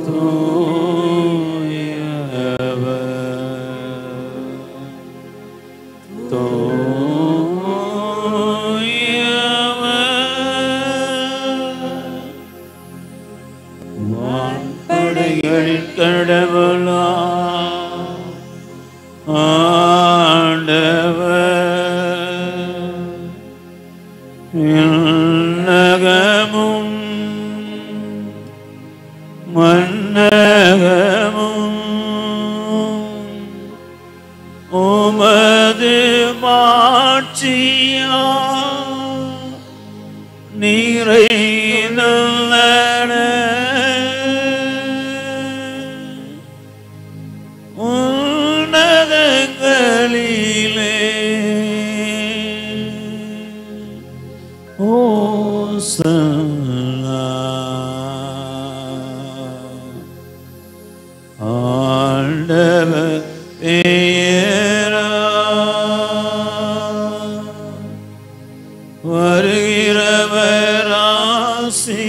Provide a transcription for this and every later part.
வான்படைகளின் கடவுளா ஆண்டவர் விண்ணகமும் மன்னகமும் உமது மாட்சியா நிறைந்துள்ளன உன்னதங்களிலே ஓசனா ஆண்டவர் பெயரா வருகிறவராசி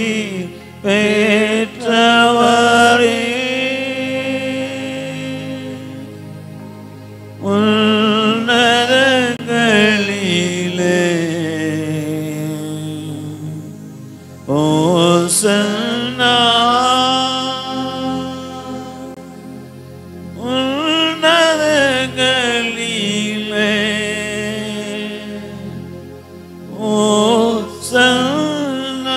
பெற்றவரே உன்னதங்களிலே ஓசன்னா உன்னதங்களிலே ஓசன்னா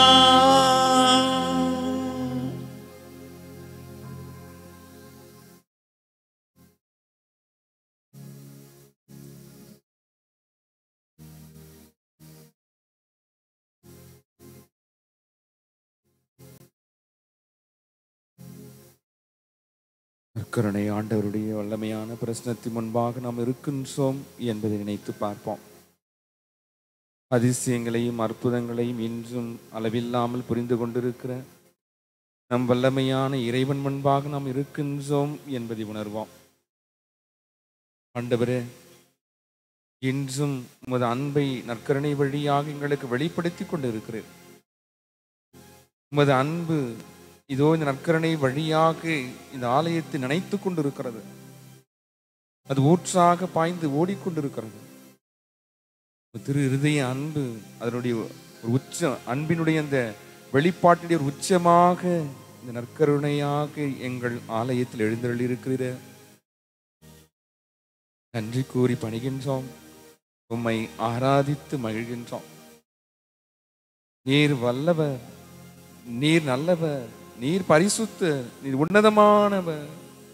கருணை ஆண்டவருடைய வல்லமையான பிரச்சனத்தின் முன்பாக நாம் இருக்கின்றோம் என்பதை நினைத்து பார்ப்போம் அதிசயங்களையும் அற்புதங்களையும் இன்றும் அளவில்லாமல் புரிந்து கொண்டிருக்கிற நம் வல்லமையான இறைவன் முன்பாக நாம் இருக்கின்றோம் என்பதை உணர்வோம் ஆண்டவரே இன்றும் உமது அன்பை நற்கருணை வழியாக எங்களுக்கு வெளிப்படுத்தி கொண்டிருக்கிறேன் உமது அன்பு இதோ இந்த நற்கரணை வழியாக இந்த ஆலயத்தை நினைத்து கொண்டிருக்கிறது அது ஊற்றாக பாய்ந்து ஓடிக்கொண்டிருக்கிறது திரு இருதய அன்பு அதனுடைய ஒரு உச்ச அன்பினுடைய அந்த வெளிப்பாட்டினுடைய ஒரு உச்சமாக இந்த நற்கருணையாக எங்கள் ஆலயத்தில் எழுந்தருளிருக்கிறீர நன்றி கூறி பணிகின்றோம் உம்மை ஆராதித்து மகிழ்கின்றோம் நீர் வல்லவர் நீர் நல்லவர் நீர் பரிசுத்த நீர் உன்னதமானவர்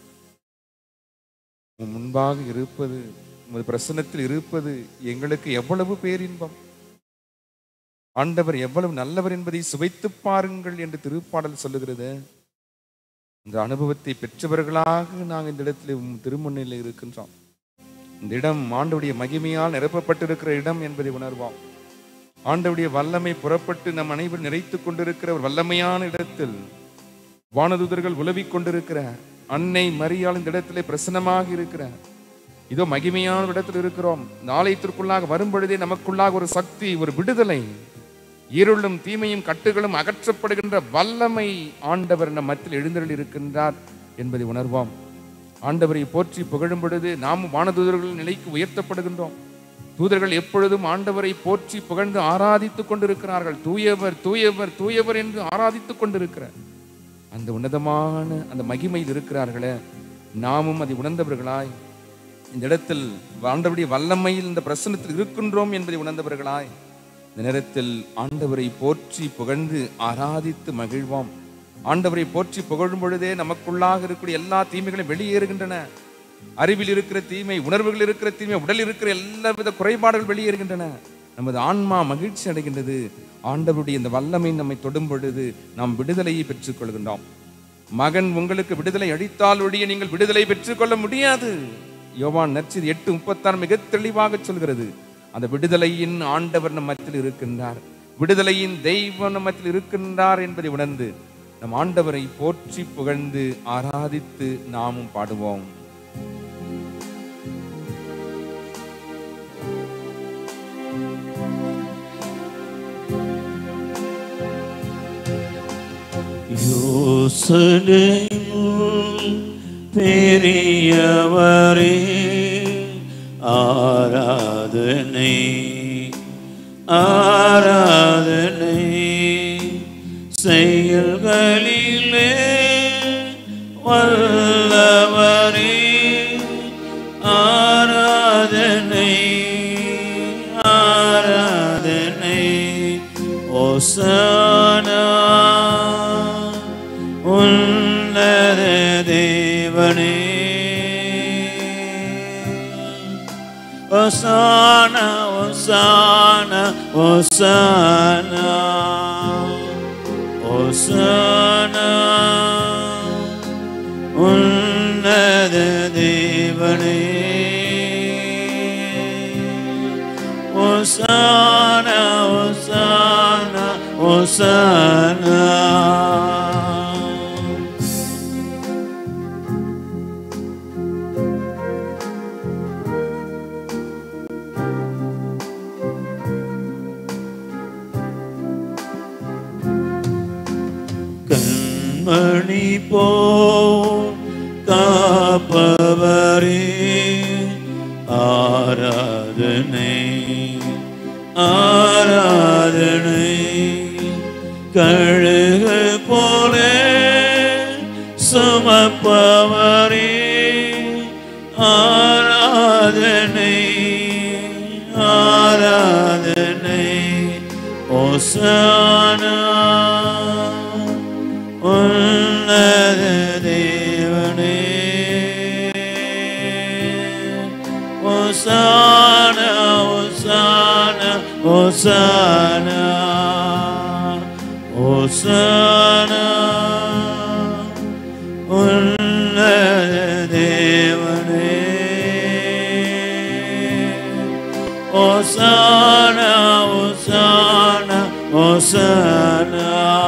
உம் முன்பாக இருப்பது உமது பிரசன்னத்தில் இருப்பது எங்களுக்கு எவ்வளவு பேரின்பம் ஆண்டவர் எவ்வளவு நல்லவர் என்பதை சுவைத்து பாருங்கள் என்று திருப்பாடல் சொல்லுகிறது இந்த அனுபவத்தை பெற்றவர்களாக நாங்கள் இந்த இடத்துல உம் திருமுன்னிலையில் இருக்கின்றோம் இந்த இடம் ஆண்டவுடைய மகிமையால் நிரப்பப்பட்டிருக்கிற இடம் என்பதை உணர்வோம் ஆண்டவுடைய வல்லமை புறப்பட்டு நம் அனைவரும் நிறைத்துக் கொண்டிருக்கிற ஒரு வல்லமையான இடத்தில் வானதூதர்கள் உலவிக் கொண்டிருக்கிற அன்னை மரியாள் இந்த இடத்திலே பிரசன்னமாக இருக்கிற இதோ மகிமையான ஒரு இடத்தில் இருக்கிறோம் இந்த ஆலயத்திற்குள்ளாக வரும் பொழுதே நமக்குள்ளாக ஒரு சக்தி ஒரு விடுதலை இருளும் தீமையும் கட்டுகளும் அகற்றப்படுகின்ற வல்லமை ஆண்டவர் நம் மத்தியில் எழுந்தருள் இருக்கின்றார் என்பதை உணர்வோம் ஆண்டவரை போற்றி புகழும் பொழுது நாம் வானதூதர்கள் நிலைக்கு உயர்த்தப்படுகின்றோம் தூதர்கள் எப்பொழுதும் ஆண்டவரை போற்றி புகழ்ந்து ஆராதித்துக் கொண்டிருக்கிறார்கள் தூயவர் தூயவர் தூயவர் என்று ஆராதித்துக் கொண்டிருக்கிறார் அந்த உன்னதமான அந்த மகிமையில் இருக்கிறார்களே நாமும் அதை உணர்ந்தவர்களாய் இந்த இடத்தில் ஆண்டவருடைய வல்லமையில் இந்த பிரசன்னத்தில் இருக்கின்றோம் என்பதை உணர்ந்தவர்களாய் இந்த நேரத்தில் ஆண்டவரை போற்றி புகழ்ந்து ஆராதித்து மகிழ்வோம் ஆண்டவரை போற்றி புகழும் பொழுதே நமக்குள்ளாக இருக்கக்கூடிய எல்லா தீமைகளும் வெளியேறுகின்றன அறிவில் இருக்கிற தீமை உணர்வுகள் இருக்கிற தீமை உடலில் இருக்கிற எல்லா வித குறைபாடுகள் வெளியேறுகின்றன நமது ஆன்மா மகிழ்ச்சி அடைகின்றது ஆண்டவருடைய இந்த வல்லமை நம்மை தொடும் பொழுது நாம் விடுதலையை பெற்றுக் கொள்கின்றோம் மகன் உங்களுக்கு விடுதலை அளித்தால் ஒழிய நீங்கள் விடுதலை பெற்றுக்கொள்ள முடியாது யோவான் நற்செய்தி எட்டு முப்பத்தாறு மிக தெளிவாக சொல்கிறது அந்த விடுதலையின் ஆண்டவர் நம் மத்தியில் இருக்கின்றார் விடுதலையின் தெய்வம் நம் மத்தியில் இருக்கின்றார் என்பதை உணர்ந்து நம் ஆண்டவரை போற்றி புகழ்ந்து ஆராதித்து நாமும் பாடுவோம் யோசனையுள் பெரியவரே ஆராதனை ஆராதனை செயல்களிலே வல்லவரே ஆராதனை ஆராதனை ஓசானா உன்னத தேவனே Osana, Osana, Osana, Osana, உன்னத தேவனே Osana, Osana, Osana. கண்மணி போ காப்பவரே ஆராதனை ஆராதனை கழுகு போல சுமப்பவரே ஆராதனை ஆராதனை ஓசானா உன்னத தேவனே ஓசானா ஓசானா ஓசானா ஓசானா உன்னத தேவனே ஓசானா ஓசானா ஓசானா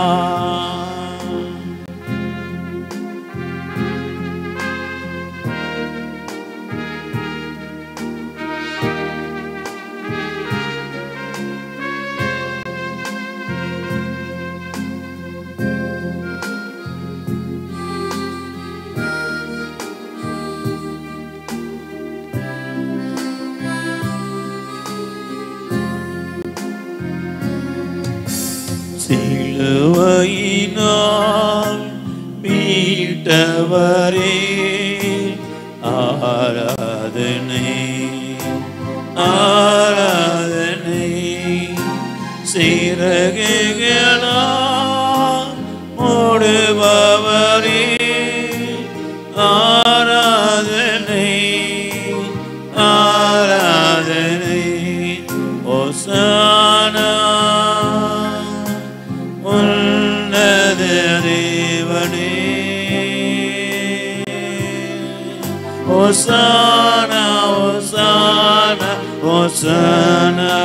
சிலுவையினால் மீட்டவரே ஆராதனை ஆராதனை சிறகுகளா மூடுபவரே ஆராதனை ஆராதனை ஓசானா உன்னத தேவனே ஓசானா ஓசானா ஓசானா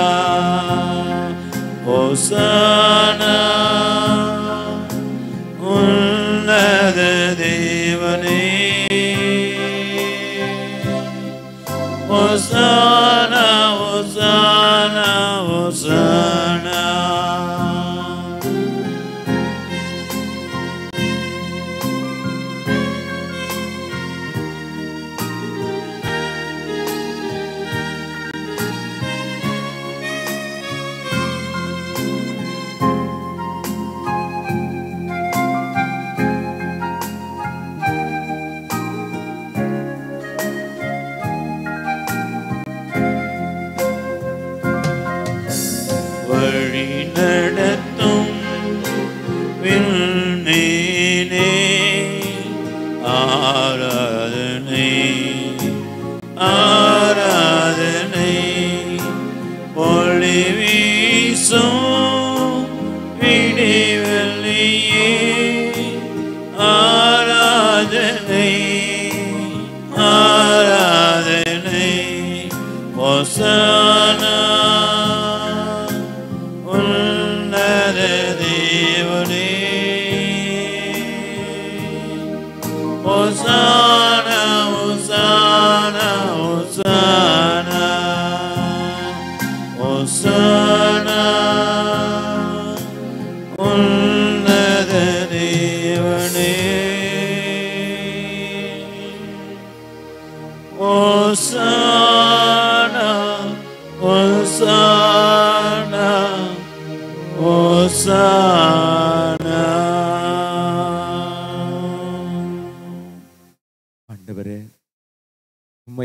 ஓசானா உன்னத தேவனே ஓசானா ஓசானா ஓசானா வழி நடத்தும் விண்மீனே ஆராதனை ஆராதனை ஒளி வீசும் விடிவெள்ளியே ஆராதனை ஆராதனை ஒசானா உன்னத தேவனே ஒசானா ஒசானா ஒசானா ஒசானா உன்னத தேவனே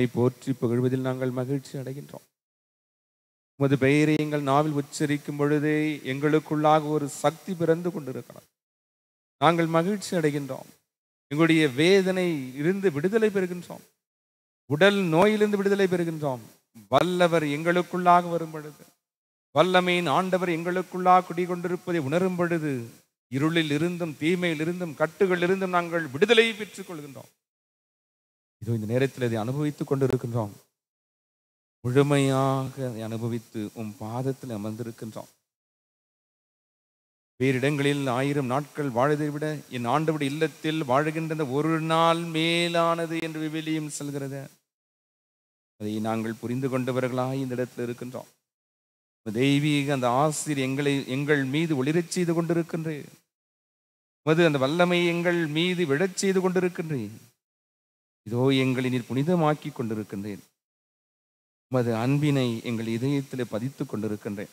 உம்மை போற்றி புகழ்வதில் நாங்கள் மகிழ்ச்சி அடைகின்றோம் உமது பெயரை எங்கள் நாவில் உச்சரிக்கும் பொழுதே எங்களுக்குள்ளாக ஒரு சக்தி பிறந்து கொண்டிருக்கிறது நாங்கள் மகிழ்ச்சி அடைகின்றோம் எங்களுடைய வேதனை இருந்து விடுதலை பெறுகின்றோம் உடல் நோயிலிருந்து விடுதலை பெறுகின்றோம் வல்லவர் எங்களுக்குள்ளாக வரும் பொழுது வல்லமையின் ஆண்டவர் எங்களுக்குள்ளாக குடிகொண்டிருப்பதை உணரும் பொழுது இருளில் இருந்தும் தீமையில் இருந்தும் கட்டுகள் இருந்தும் நாங்கள் விடுதலை பெற்றுக் கொள்கின்றோம் இதோ இந்த நேரத்தில் இதை அனுபவித்துக் கொண்டிருக்கின்றோம் முழுமையாக அதை அனுபவித்து உம் பாதத்தில் அமர்ந்திருக்கின்றோம் வேறு இடங்களில் ஆயிரம் நாட்கள் வாழதை விட என் ஆண்டவருடைய இல்லத்தில் வாழுகின்ற அந்த ஒரு நாள் மேலானது என்று விவிலியம் சொல்கிறது அதை நாங்கள் புரிந்து கொண்டவர்களாய் இந்த இடத்தில் இருக்கின்றோம் தெய்வீக அந்த ஆசிரியர் எங்களை எங்கள் மீது ஒளிரச் செய்து கொண்டிருக்கின்றேன் மது அந்த வல்லமை எங்கள் மீது விழச் செய்து கொண்டிருக்கின்றேன் இதோ எங்களை நீர் புனிதமாக்கி கொண்டிருக்கின்றேன் உமது அன்பினை எங்கள் இதயத்தில் பதித்துக் கொண்டிருக்கின்றேன்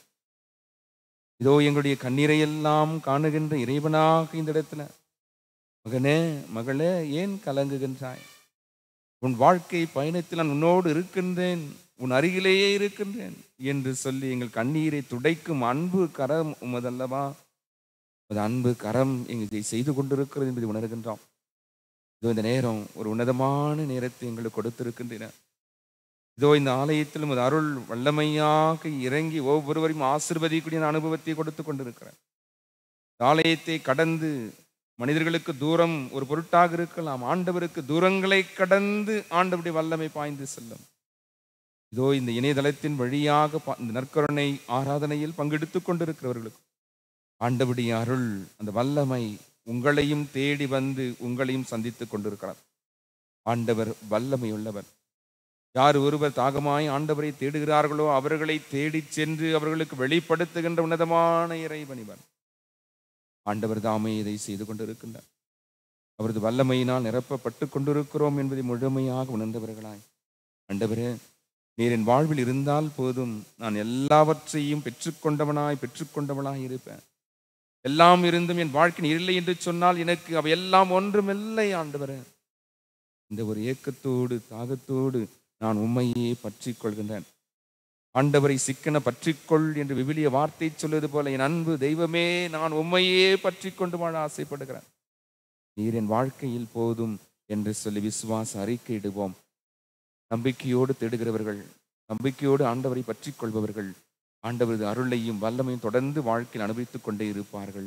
இதோ எங்களுடைய கண்ணீரை எல்லாம் காணுகின்ற இறைவனாக இந்த இடத்துல மகனே மகளே ஏன் கலங்குகின்றாய் உன் வாழ்க்கை பயணத்தில் நான் உன்னோடு இருக்கின்றேன் உன் அருகிலேயே இருக்கின்றேன் என்று சொல்லி எங்கள் கண்ணீரை துடைக்கும் அன்பு கரம் உமதல்லவா அது அன்பு கரம் எங்களை செய்து கொண்டிருக்கிறது என்பதை உணர்கின்றோம் இதோ இந்த நேரம் ஒரு உன்னதமான நேரத்தை எங்களுக்கு கொடுத்திருக்கின்றன இதோ இந்த ஆலயத்தில் உமது அருள் வல்லமையாக இறங்கி ஒவ்வொருவரையும் ஆசிர்வதிக்கூடிய அனுபவத்தை கொடுத்து கொண்டிருக்கிறேன் இந்த ஆலயத்தை கடந்து மனிதர்களுக்கு தூரம் ஒரு பொருட்டாக இருக்கலாம் ஆண்டவருக்கு தூரங்களை கடந்து ஆண்டவருடைய வல்லமை பாய்ந்து செல்லும் இதோ இந்த இணையதளத்தின் வழியாக பா- இந்த நற்கருணை ஆராதனையில் பங்கெடுத்துக் கொண்டிருக்கிறவர்களுக்கு ஆண்டவருடைய அருள் அந்த வல்லமை உங்களையும் தேடி வந்து உங்களையும் சந்தித்துக் கொண்டிருக்கிறார் ஆண்டவர் வல்லமை உள்ளவர் யார் ஒருவர் தாகமாய் ஆண்டவரை தேடுகிறார்களோ அவர்களை தேடிச் சென்று அவர்களுக்கு வெளிப்படுத்துகின்ற உன்னதமான இறைவன் இவர் ஆண்டவர் தாமே இதை செய்து கொண்டிருக்கின்றார் அவரது வல்லமையினால் நிரப்பப்பட்டு கொண்டிருக்கிறோம் என்பதை முழுமையாக உணர்ந்தவர்களாய் ஆண்டவரே நீர் என் வாழ்வில் இருந்தால் போதும் நான் எல்லாவற்றையும் பெற்றுக்கொண்டவனாய் பெற்றுக்கொண்டவனாய் இருப்பேன் எல்லாம் இருந்தும் என் வாழ்க்கை நீர் இல்லை என்று சொன்னால் எனக்கு அவை எல்லாம் ஒன்றுமில்லை ஆண்டவரே இந்த ஒரு ஏக்கத்தோடு தாகத்தோடு நான் உண்மையே பற்றிக் கொள்கின்றேன் ஆண்டவரை சிக்கன பற்றிக்கொள் என்று விவிலிய வார்த்தை சொல்வது போல என் அன்பு தெய்வமே நான் உண்மையே பற்றிக் கொண்டு வாழ ஆசைப்படுகிறேன் நீர் என் வாழ்க்கையில் போதும் என்று சொல்லி விசுவாச அறிக்கையிடுவோம் நம்பிக்கையோடு தேடுகிறவர்கள் நம்பிக்கையோடு ஆண்டவரை பற்றிக் கொள்பவர்கள் ஆண்டவரது அருளையும் வல்லமையும் தொடர்ந்து வாழ்க்கையில் அனுபவித்துக் கொண்டே இருப்பார்கள்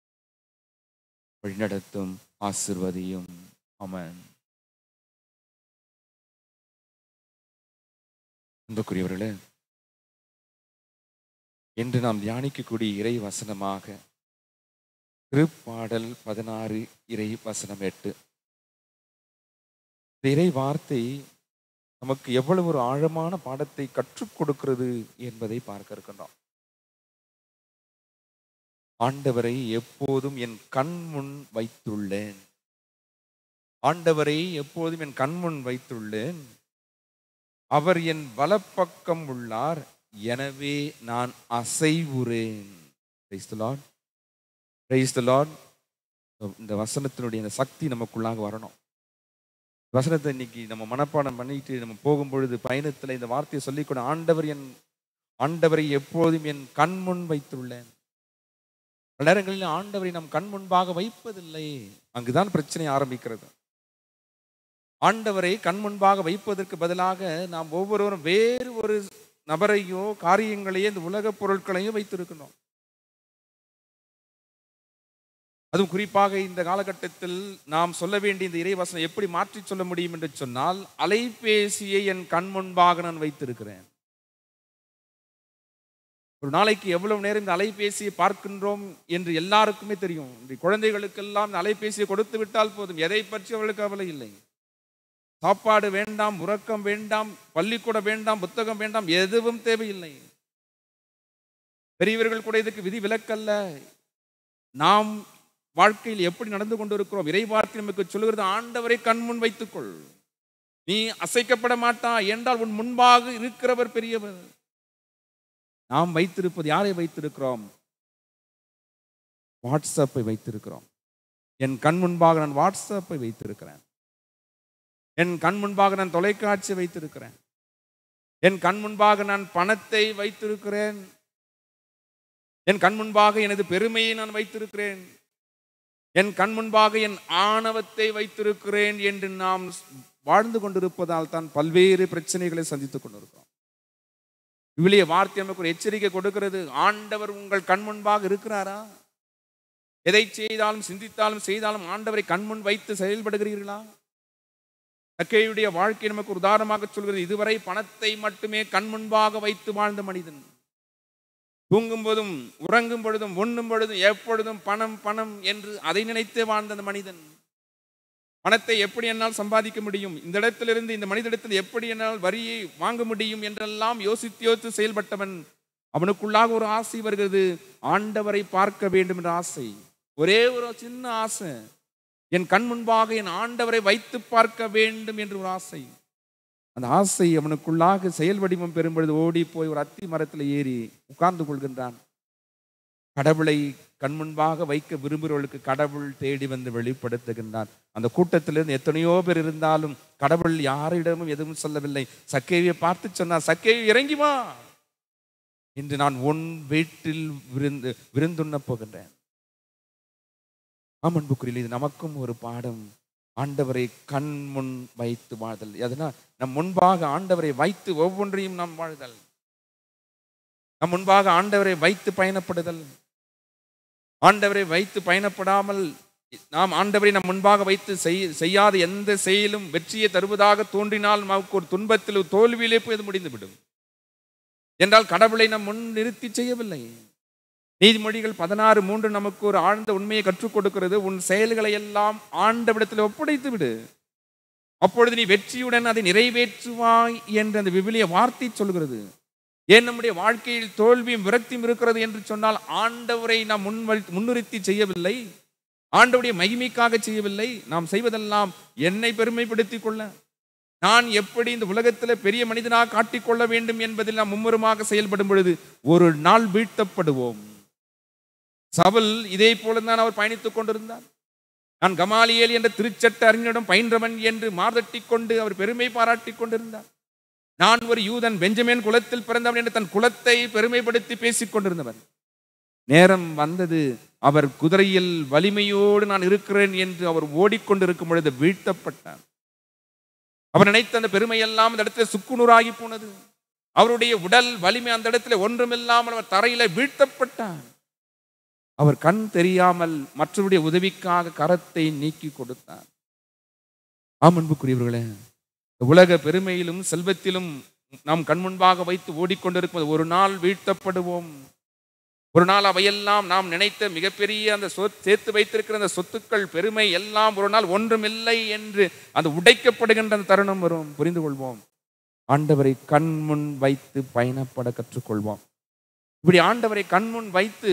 வழிநடத்தும் ஆசிர்வதியும் அமன் அன்புக்குரியவர்களே இன்று நாம் தியானிக்கக்கூடிய இறை வசனமாக திருப்பாடல் பதினாறு இறை வசனம் எட்டு இந்த இறை வார்த்தை நமக்கு எவ்வளவு ஒரு ஆழமான பாடத்தை கற்றுக் கொடுக்கிறது என்பதை பார்க்க இருக்கின்றோம் ஆண்டவரை எப்போதும் என் கண் முன் வைத்துள்ளேன் ஆண்டவரை எப்போதும் என் கண் முன் வைத்துள்ளேன் அவர் என் வலப்பக்கம் உள்ளார் எனவே நான் அசைவுறேன் Praise the Lord. Praise the Lord. இந்த வசனத்தினுடைய இந்த சக்தி நமக்குள்ளாக வரணும் வசனத்தை இன்னைக்கு நம்ம மனப்பாடம் பண்ணிட்டு நம்ம போகும்பொழுது பயணத்துல இந்த வார்த்தையை சொல்லிக்கொண்டு ஆண்டவர் என் ஆண்டவரை எப்போதும் என் கண் முன் வைத்துள்ளேன் பல நேரங்களில் ஆண்டவரை நம் கண் முன்பாக வைப்பதில்லை அங்குதான் பிரச்சனை ஆரம்பிக்கிறது ஆண்டவரை கண் முன்பாக வைப்பதற்கு பதிலாக நாம் ஒவ்வொருவரும் வேறு ஒரு நபரையோ காரியங்களையோ இந்த உலகப் பொருட்களையும் வைத்திருக்கணும் அதுவும் குறிப்பாக இந்த காலகட்டத்தில் நாம் சொல்ல வேண்டிய இந்த இறைவசனம் எப்படி மாற்றி சொல்ல முடியும் என்று சொன்னால் அலைபேசியை என் கண் முன்பாக நான் வைத்திருக்கிறேன் ஒரு நாளைக்கு எவ்வளவு நேரம் இந்த அலைபேசியை பார்க்கின்றோம் என்று எல்லாருக்குமே தெரியும் இந்த குழந்தைகளுக்கெல்லாம் இந்த அலைபேசியை கொடுத்து விட்டால் போதும் எதை பற்றி அவர்களுக்கு கவலை இல்லை சாப்பாடு வேண்டாம் உறக்கம் வேண்டாம் பள்ளிக்கூடம் வேண்டாம் புத்தகம் வேண்டாம் எதுவும் தேவையில்லை பெரியவர்கள் கூட இதுக்கு விதி விலக்கல்ல நாம் வாழ்க்கையில் எப்படி நடந்து கொண்டிருக்கிறோம் இறைவார்த்தை நமக்கு சொல்லுகிறது ஆண்டவரை கண்முன் வைத்துக்கொள் நீ அசைக்கப்பட மாட்டா என்றால் உன் முன்பாக இருக்கிறவர் பெரியவர் நாம் வைத்திருப்பது யாரை வைத்திருக்கிறோம் வாட்ஸ்அப்பை வைத்திருக்கிறோம் என் கண் முன்பாக நான் வாட்ஸ்அப்பை வைத்திருக்கிறேன் என் கண் முன்பாக நான் தொலைக்காட்சி வைத்திருக்கிறேன் என் கண் முன்பாக நான் பணத்தை வைத்திருக்கிறேன் என் கண் முன்பாக எனது பெருமையை நான் வைத்திருக்கிறேன் என் கண் முன்பாக என் ஆணவத்தை வைத்திருக்கிறேன் என்று நாம் வாழ்ந்து கொண்டிருப்பதால் தான் பல்வேறு பிரச்சனைகளை சந்தித்துக் கொண்டிருக்கிறோம் விவிலிய வார்த்தை நமக்கு ஒரு எச்சரிக்கை கொடுக்கிறது ஆண்டவர் உங்கள் கண் முன்பாக இருக்கிறாரா எதை செய்தாலும் சிந்தித்தாலும் செய்தாலும் ஆண்டவரை கண்முன் வைத்து செயல்படுகிறீர்களா தக்கையுடைய வாழ்க்கை நமக்கு ஒரு உதாரணமாக சொல்கிறது இதுவரை பணத்தை மட்டுமே கண் முன்பாக வைத்து வாழ்ந்த மனிதன் தூங்கும் போதும் உறங்கும் பொழுதும் உண்ணும் பொழுதும் எப்பொழுதும் பணம் பணம் என்று அதை நினைத்தே வாழ்ந்த அந்த மனிதன் பணத்தை எப்படி என்னால் சம்பாதிக்க முடியும் இந்த இடத்திலிருந்து இந்த மனிதனிடத்தில் எப்படி என்னால் வரியை வாங்க முடியும் என்றெல்லாம் யோசித்து யோசித்து செயல்பட்டவன் அவனுக்குள்ளாக ஒரு ஆசை வருகிறது ஆண்டவரை பார்க்க வேண்டும் என்ற ஆசை ஒரே ஒரு சின்ன ஆசை என் கண் முன்பாக என் ஆண்டவரை வைத்து பார்க்க வேண்டும் என்று ஒரு ஆசை அந்த ஆசை அவனுக்குள்ளாக செயல் வடிவம் பெறும் பொழுது ஓடி போய் ஒரு அத்தி மரத்தில் ஏறி உட்கார்ந்து கொள்கின்றான் கடவுளை கண் முன்பாக வைக்க விரும்புகிறவர்களுக்கு கடவுள் தேடி வந்து வெளிப்படுத்துகின்றான் அந்த கூட்டத்திலிருந்து எத்தனையோ பேர் இருந்தாலும் கடவுள் யாரிடமும் எதுவும் சொல்லவில்லை சக்கேவியை பார்த்து சொன்னார் சக்கேவி இறங்கி வா இன்று நான் உன் வீட்டில் விருந்து விருந்துண்ண போகின்றேன் ஆமன்புக்குரியில் இது நமக்கும் ஒரு பாடம் ஆண்டவரை கண் முன் வைத்து வாழ்தல் அதனால் நம் முன்பாக ஆண்டவரை வைத்து ஒவ்வொன்றையும் நாம் வாழ்தல் நம் முன்பாக ஆண்டவரை வைத்து பயணப்படுதல் ஆண்டவரை வைத்து பயணப்படாமல் நாம் ஆண்டவரை நம் முன்பாக வைத்து செய் செய்யாத எந்த செயலும் வெற்றியை தருவதாக தோன்றினால் நமக்கு ஒரு துன்பத்தில் தோல்வியிலே போய் அது முடிந்துவிடும் என்றால் கடவுளை நம் முன் நிறுத்தி செய்யவில்லை நீதிமொழிகள் பதினாறு மூன்று நமக்கு ஒரு ஆழ்ந்த உண்மையை கற்றுக் கொடுக்கிறது உன் செயல்களை எல்லாம் ஆண்டவிடத்தில் ஒப்படைத்து விடு அப்பொழுது நீ வெற்றியுடன் அதை நிறைவேற்றுவாய் என்று அந்த விவிலிய வார்த்தை சொல்கிறது ஏன் நம்முடைய வாழ்க்கையில் தோல்வியும் விரக்தியும் இருக்கிறது என்று சொன்னால் ஆண்டவரை நாம் முன் முன்னிறுத்தி செய்யவில்லை ஆண்டவருடைய மகிமைக்காக செய்யவில்லை நாம் செய்வதெல்லாம் என்னை பெருமைப்படுத்திக் கொள்ள நான் எப்படி இந்த உலகத்தில் பெரிய மனிதனாக காட்டிக்கொள்ள வேண்டும் என்பதில் நாம் மும்முரமாக செயல்படும் பொழுது ஒரு நாள் வீழ்த்தப்படுவோம் சவுல் இதே போலதான் அவர் பயணித்துக் கொண்டிருந்தார் நான் கமாலியேல் என்ற திருச்சட்ட அறிஞரிடம் பயின்றவன் என்று மார்தட்டி கொண்டு அவர் பெருமை பாராட்டிக் கொண்டிருந்தார் நான் ஒரு யூதன் பெஞ்சமின் குலத்தில் பிறந்தவன் என்று தன் குலத்தை பெருமைப்படுத்தி பேசிக் கொண்டிருந்தவன் நேரம் வந்தது அவர் குதிரையில் வலிமையோடு நான் இருக்கிறேன் என்று அவர் ஓடிக்கொண்டிருக்கும் பொழுது வீழ்த்தப்பட்டார் அவர் நினைத்த அந்த பெருமையெல்லாம் அந்த இடத்துல சுக்குநூறாகி போனது அவருடைய உடல் வலிமை அந்த இடத்துல ஒன்றுமில்லாமல் அவர் தரையில வீழ்த்தப்பட்டார் அவர் கண் தெரியாமல் மற்றவருடைய உதவிக்காக கரத்தை நீக்கி கொடுத்தார் ஆமன்புக்குரியவர்களே உலக பெருமையிலும் செல்வத்திலும் நாம் கண் முன்பாக வைத்து ஓடிக்கொண்டிருக்கும் ஒரு நாள் வீழ்த்தப்படுவோம் ஒரு நாள் அவையெல்லாம் நாம் நினைத்த மிகப்பெரிய அந்த சொத் சேர்த்து வைத்திருக்கிற அந்த சொத்துக்கள் பெருமை எல்லாம் ஒரு நாள் ஒன்றுமில்லை என்று அந்த உடைக்கப்படுகின்ற அந்த தருணம் வரும் புரிந்து கொள்வோம் ஆண்டவரை கண் முன் வைத்து பயணப்பட கற்றுக்கொள்வோம் இப்படி ஆண்டவரை கண் முன் வைத்து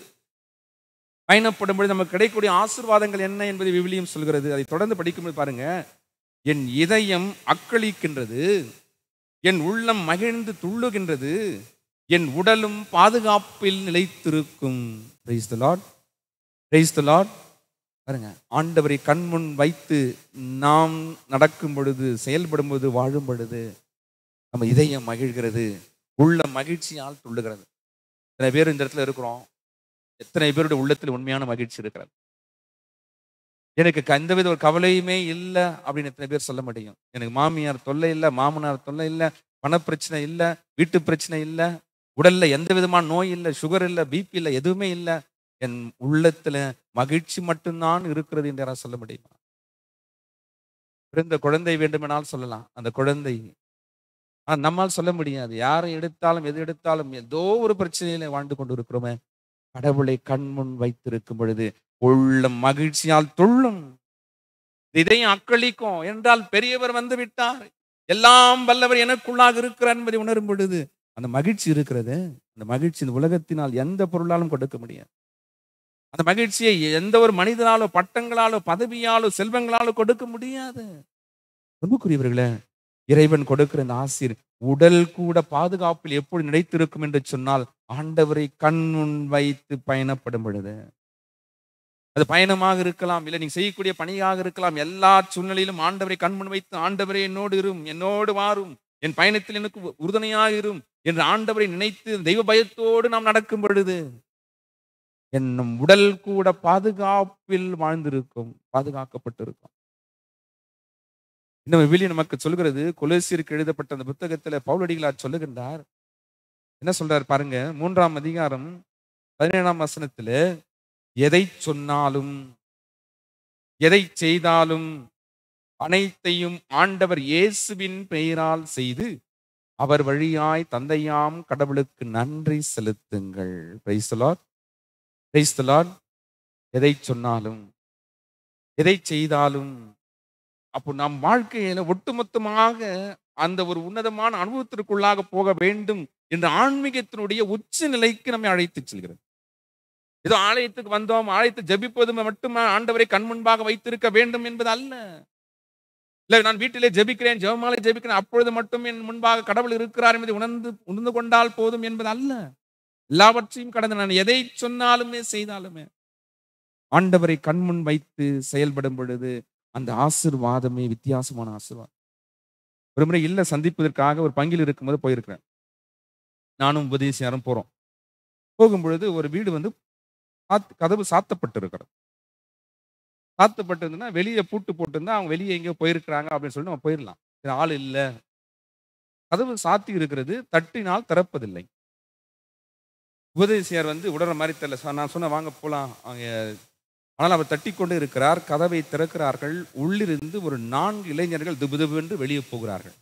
பயணப்படும் பொழுது நமக்கு கிடைக்கக்கூடிய ஆசிர்வாதங்கள் என்ன என்பதை விவிலியம் சொல்கிறது அதை தொடர்ந்து படிக்கும்போது பாருங்க என் இதயம் அக்களிக்கின்றது என் உள்ளம் மகிழ்ந்து துள்ளுகின்றது என் உடலும் பாதுகாப்பில் நிலைத்திருக்கும் praise the lord praise the lord பாருங்க ஆண்டவரை கண்முன் வைத்து நாம் நடக்கும் பொழுது செயல்படும் பொழுது வாழும் பொழுது நம்ம இதயம் மகிழ்கிறது உள்ள மகிழ்ச்சியால் துள்ளுகிறது எத்தனை பேர் இந்த இடத்துல இருக்கிறோம் எத்தனை பேருடைய உள்ளத்தில் உண்மையான மகிழ்ச்சி இருக்கிறது எனக்கு எந்தவித ஒரு கவலையுமே இல்லை அப்படின்னு எத்தனை பேர் சொல்ல முடியும் எனக்கு மாமியார் தொல்லை இல்லை மாமனார் தொல்லை இல்லை பணப்பிரச்சனை இல்லை வீட்டு பிரச்சனை இல்லை உடல்ல எந்த விதமான நோய் இல்லை சுகர் இல்லை பிபி இல்லை எதுவுமே இல்லை என் உள்ளத்துல மகிழ்ச்சி மட்டும்தான் இருக்கிறது என்று யாராவது சொல்ல முடியுமா பிறந்த குழந்தை வேண்டுமெனால் சொல்லலாம் அந்த குழந்தை ஆனா நம்மால் சொல்ல முடியாது யாரை எடுத்தாலும் எது எடுத்தாலும் ஏதோ ஒரு பிரச்சனையில வாழ்ந்து கொண்டு இருக்கிறோமே கடவுளை கண்முன் வைத்திருக்கும் பொழுது உள்ளம் மகிழ்ச்சியால் துள்ளும் இதையும் அக்களிக்கும் என்றால் பெரியவர் வந்து விட்டார் எல்லாம் வல்லவர் எனக்குள்ளாக இருக்கிறார் என்பதை உணரும் பொழுது அந்த மகிழ்ச்சி இருக்கிறது அந்த மகிழ்ச்சி இந்த உலகத்தினால் எந்த பொருளாலும் கொடுக்க முடியாது அந்த மகிழ்ச்சியை எந்த ஒரு மனிதனாலோ பட்டங்களாலோ பதவியாலோ செல்வங்களாலோ கொடுக்க முடியாது அன்புக்குரியவர்களே இறைவன் கொடுக்கிற இந்த ஆசிர் உடல் கூட பாதுகாப்பில் எப்படி நிலைத்திருக்கும் என்று சொன்னால் ஆண்டவரை கண் முன் வைத்து பயணப்படும் பொழுது அது பயணமாக இருக்கலாம் இல்லை நீங்க செய்யக்கூடிய பணியாக இருக்கலாம் எல்லா சூழ்நிலையிலும் ஆண்டவரை கண்முன் வைத்து ஆண்டவரே என்னோடு இரும் என்னோடு வாரும் என் பயணத்தில் எனக்கு உறுதுணையாக இரும் என்று ஆண்டவரை நினைத்து தெய்வ பயத்தோடு நாம் நடக்கும் பொழுது என்னும் உடல் கூட பாதுகாப்பில் வாழ்ந்திருக்கும் பாதுகாக்கப்பட்டிருக்கும் இன்னும் விவிலி நமக்கு சொல்கிறது கொலேசியருக்கு எழுதப்பட்ட அந்த புத்தகத்துல பவுலடிகளார் சொல்லுகின்றார் என்ன சொல்றார் பாருங்க மூன்றாம் அதிகாரம் பதினேழாம் வசனத்துல எதை சொன்னாலும் எதை செய்தாலும் அனைத்தையும் ஆண்டவர் இயேசுவின் பெயரால் செய்து அவர் வழியாய் தந்தையாம் கடவுளுக்கு நன்றி செலுத்துங்கள் Praise the Lord. Praise the Lord. எதை சொன்னாலும் எதை செய்தாலும் அப்போ நம் வாழ்க்கையில ஒட்டுமொத்தமாக அந்த ஒரு உன்னதமான அனுபவத்திற்குள்ளாக போக வேண்டும் என்ற ஆன்மீகத்தினுடைய உச்ச நிலைக்கு நம்மை அழைத்து செல்கிறது ஏதோ ஆலயத்துக்கு வந்தோம் ஆலயத்தை ஜெபிப்பது மட்டுமே ஆண்டவரை கண் முன்பாக வைத்திருக்க வேண்டும் என்பது அல்ல இல்ல நான் வீட்டிலே ஜெபிக்கிறேன் ஜெபமாலை ஜெபிக்கிறேன் அப்பொழுது மட்டும் என் முன்பாக கடவுள் இருக்கிறார் என்பதை உணர்ந்து உணர்ந்து கொண்டால் போதும் என்பது அல்ல எல்லாவற்றையும் கடந்து நான் எதை சொன்னாலுமே செய்தாலுமே ஆண்டவரை கண்முன் வைத்து செயல்படும் பொழுது அந்த ஆசிர்வாதமே வித்தியாசமான ஆசிர்வாதம் ஒரு முறை இல்ல சந்திப்பதற்காக ஒரு பங்கில் இருக்கும்போது போயிருக்கிறேன் நானும் உபதேசியாரும் போறோம் போகும் பொழுது ஒரு வீடு வந்து சாத்- கதவு சாத்தப்பட்டு இருக்கிறது சாத்தப்பட்டிருந்ததுன்னா வெளியே பூட்டு போட்டிருந்தா அவங்க வெளியே எங்கேயோ போயிருக்கிறாங்க அப்படின்னு சொல்லிட்டு நம்ம போயிடலாம் சரி, ஆள் இல்லை கதவு சாத்தி இருக்கிறது தட்டினால் திறப்பதில்லை உபதேசியார் வந்து உடற மாதிரி தெரியல "சார், நான் சொன்ன வாங்க போலாம் அவங்க ஆனால் அவர் தட்டி கொண்டு இருக்கிறார் கதவை திறக்கிறார்கள் உள்ளிருந்து ஒரு நான்கு இளைஞர்கள் திபு திபு என்று வெளியே போகிறார்கள்